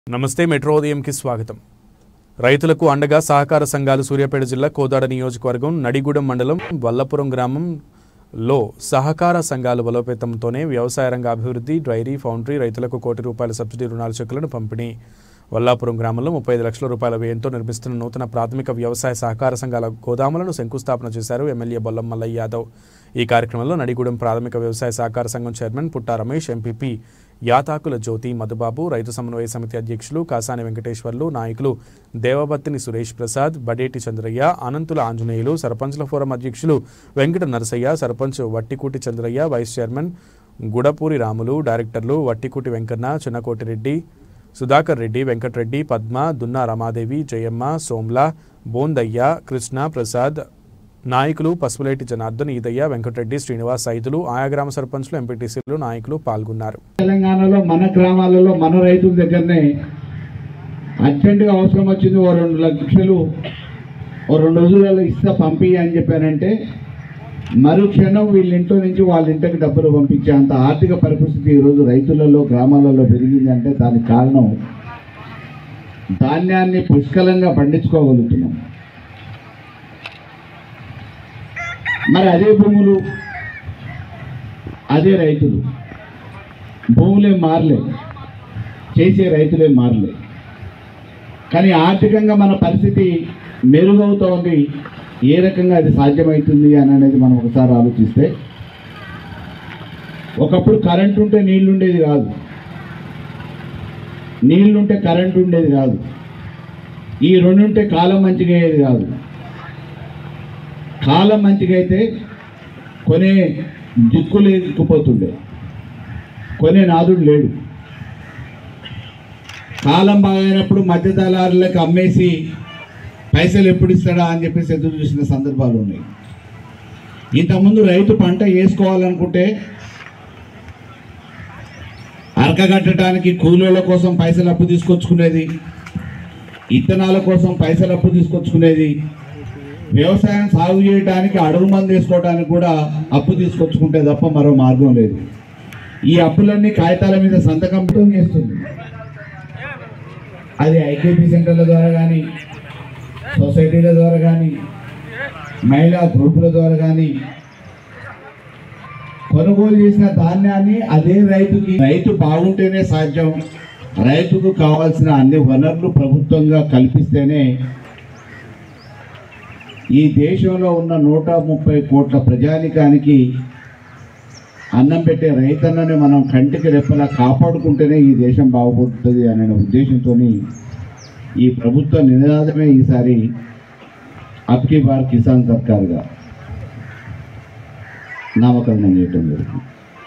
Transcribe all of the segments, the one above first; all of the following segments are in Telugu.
నమస్తే మెట్రో ఉదయంకి స్వాగతం రైతులకు అండగా సహకార సంఘాలు సూర్యాపేట జిల్లా కోదాడ నియోజకవర్గం నడిగూడెం మండలం వల్లపురం గ్రామంలో సహకార సంఘాల బలోపేతంతోనే వ్యవసాయ రంగ అభివృద్ధి డైరీ ఫౌండరీ రైతులకు కోటి రూపాయల సబ్సిడీ రుణాల చెక్కులను పంపిణీ వల్లాపురం గ్రామంలో ముప్పై ఐదు లక్షల రూపాయల వ్యయంతో నిర్మిస్తున్న నూతన ప్రాథమిక వ్యవసాయ సహకార సంఘాల గోదాములను శంకుస్థాపన చేశారు ఎమ్మెల్యే బొల్లం మల్లయ్య యాదవ్ ఈ కార్యక్రమంలో నడిగూడెం ప్రాథమిక వ్యవసాయ సహకార సంఘం చైర్మన్ పుట్టా రమేష్ ఎంపీపీ యాతాకుల జ్యోతి మధుబాబు రైతు సమన్వయ సమితి అధ్యక్షులు కాసాని వెంకటేశ్వర్లు నాయకులు దేవబత్తిని సురేష్ ప్రసాద్ బడేటి చంద్రయ్య అనంతుల ఆంజనేయులు సర్పంచ్ల ఫోరం అధ్యక్షులు వెంకట నరసయ్య సర్పంచ్ వట్టికూటి చంద్రయ్య వైస్ చైర్మన్ గుడపూరి రాములు డైరెక్టర్లు వట్టికూటి వెంకన్న చిన్నకోటిరెడ్డి సుధాకర్ రెడ్డి వెంకటరెడ్డి పద్మ దున్నా రమాదేవి జయమ్మ సోమ్ల బోందయ్య కృష్ణ ప్రసాద్ నాయకులు పసుపులేటి జనార్దన్ ఈదయ్య వెంకటరెడ్డి శ్రీనివాస్ సైదులు ఆయా గ్రామ సర్పంచ్లు ఎంపీటీసీలు నాయకులు పాల్గొన్నారు తెలంగాణలో మన గ్రామాలలో మన రైతుల దగ్గరనే అర్జెంటుగా అవసరం వచ్చింది ఓ రెండు లక్షలు ఓ రెండు రోజులలో ఇస్తా పంపి అని చెప్పారంటే మరుక్షణం వీళ్ళ ఇంట్లో నుంచి వాళ్ళ ఇంటికి డబ్బులు పంపించే అంత ఆర్థిక పరిస్థితి ఈరోజు రైతులలో గ్రామాలలో పెరిగిందంటే దానికి కారణం ధాన్యాన్ని పుష్కలంగా పండించుకోగలుగుతున్నాం మరి అదే భూములు అదే రైతులు భూములే మారలే చేసే రైతులే మారలే కానీ ఆర్థికంగా మన పరిస్థితి మెరుగవుతోంది ఏ రకంగా అది సాధ్యమవుతుంది అని అనేది మనం ఒకసారి ఆలోచిస్తే ఒకప్పుడు కరెంట్ ఉంటే నీళ్లు ఉండేది కాదు నీళ్లుంటే కరెంట్ ఉండేది కాదు ఈ రెండు ఉంటే కాలం మంచిగా అయ్యేది కాదు కాలం మంచిగా అయితే కొనే దిక్కు లేకపోతుండే కొనే నాదుడు లేడు కాలం బాగైనప్పుడు మధ్య దళారులకు అమ్మేసి పైసలు ఎప్పుడు ఇస్తాడా అని చెప్పేసి ఎదురు చూసిన సందర్భాలు ఉన్నాయి ఇంతకుముందు రైతు పంట వేసుకోవాలనుకుంటే అరకగట్టడానికి కూలీల కోసం పైసలు అప్పు తీసుకొచ్చుకునేది ఇత్తనాల కోసం పైసలు అప్పు తీసుకొచ్చుకునేది వ్యవసాయం సాగు చేయడానికి అడుగు మంది వేసుకోవడానికి కూడా అప్పు తీసుకొచ్చుకుంటే తప్ప మరో మార్గం లేదు ఈ అప్పులన్నీ కాగితాల మీద సంతకం చేస్తుంది అది ఐకేపీ సెంటర్ల ద్వారా కానీ సొసైటీల ద్వారా కానీ మహిళా గ్రూపుల ద్వారా కానీ కొనుగోలు చేసిన ధాన్యాన్ని అదే రైతుకి రైతు బాగుంటేనే సాధ్యం రైతుకు కావాల్సిన అన్ని వనరులు ప్రభుత్వంగా కల్పిస్తేనే ఈ దేశంలో ఉన్న నూట ముప్పై కోట్ల ప్రజానికానికి అన్నం పెట్టే రైతన్నని మనం కంటికి రెప్పలా కాపాడుకుంటేనే ఈ దేశం బాగుపడుతుంది అనే ఉద్దేశంతో ఈ ప్రభుత్వ నినాదమే ఈసారి అబ్కి బార్ కిసాన్ సర్కార్గా నామకరణం చేయటం జరిగింది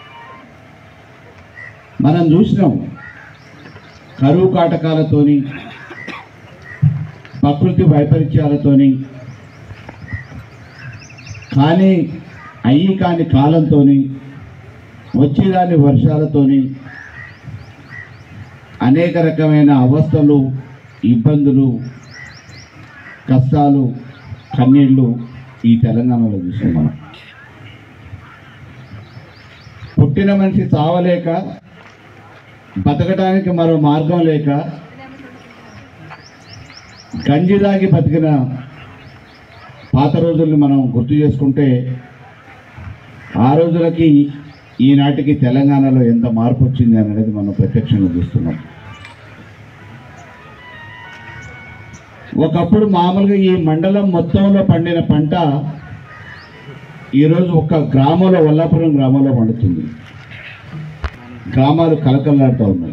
మనం చూసినాం కరువు కాటకాలతోని ప్రకృతి వైపరీత్యాలతోని కానీ అయ్యి కాని కాలంతోని వచ్చేదాని వర్షాలతోని అనేక రకమైన అవస్థలు ఇబ్బందులు కష్టాలు కన్నీళ్ళు ఈ తెలంగాణలో చూసాం మనం పుట్టిన మనిషి చావలేక బతకడానికి మరో మార్గం లేక గంజి దాగి బతికిన పాత రోజుల్ని మనం గుర్తు చేసుకుంటే ఆ రోజులకి ఈనాటికి తెలంగాణలో ఎంత మార్పు వచ్చింది అనేది మనం ప్రత్యక్షంగా చూస్తున్నాం ఒకప్పుడు మామూలుగా ఈ మండలం మొత్తంలో పండిన పంట ఈరోజు ఒక గ్రామంలో వల్లాపురం గ్రామంలో పండుతుంది గ్రామాలు కలకల్లాడుతూ ఉన్నాయి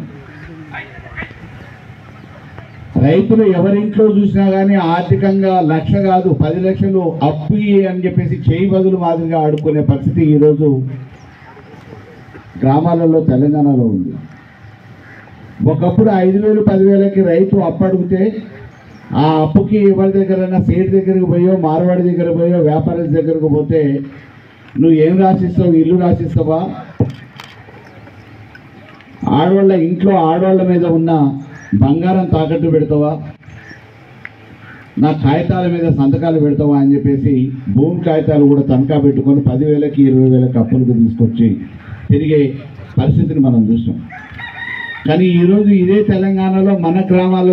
రైతులు ఎవరింట్లో చూసినా కానీ ఆర్థికంగా లక్ష కాదు పది లక్షలు అప్పు ఇయ్యి అని చెప్పేసి చేయి బదులు మాదిరిగా ఆడుకునే పరిస్థితి ఈరోజు గ్రామాలలో తెలంగాణలో ఉంది ఒకప్పుడు ఐదు వేలు పదివేలకి రైతు అప్పు అడిగితే ఆ అప్పుకి ఎవరి దగ్గరైనా సేట్ దగ్గరికి పోయో మార్వాడి దగ్గర పోయో వ్యాపారి దగ్గరకు పోతే నువ్వు ఏం రాసిస్తావు ఇల్లు రాసిస్తావా ఆడవాళ్ళ ఇంట్లో ఆడవాళ్ళ మీద ఉన్న బంగారం తాకట్టు పెడతావా నా కాగితాల మీద సంతకాలు పెడతావా అని చెప్పేసి భూమి కాగితాలు కూడా తనఖా పెట్టుకొని పదివేలకి ఇరవై వేలకి అప్పులకు తీసుకొచ్చి తిరిగే పరిస్థితిని మనం చూసాం కానీ ఈరోజు ఇదే తెలంగాణలో మన గ్రామాల్లో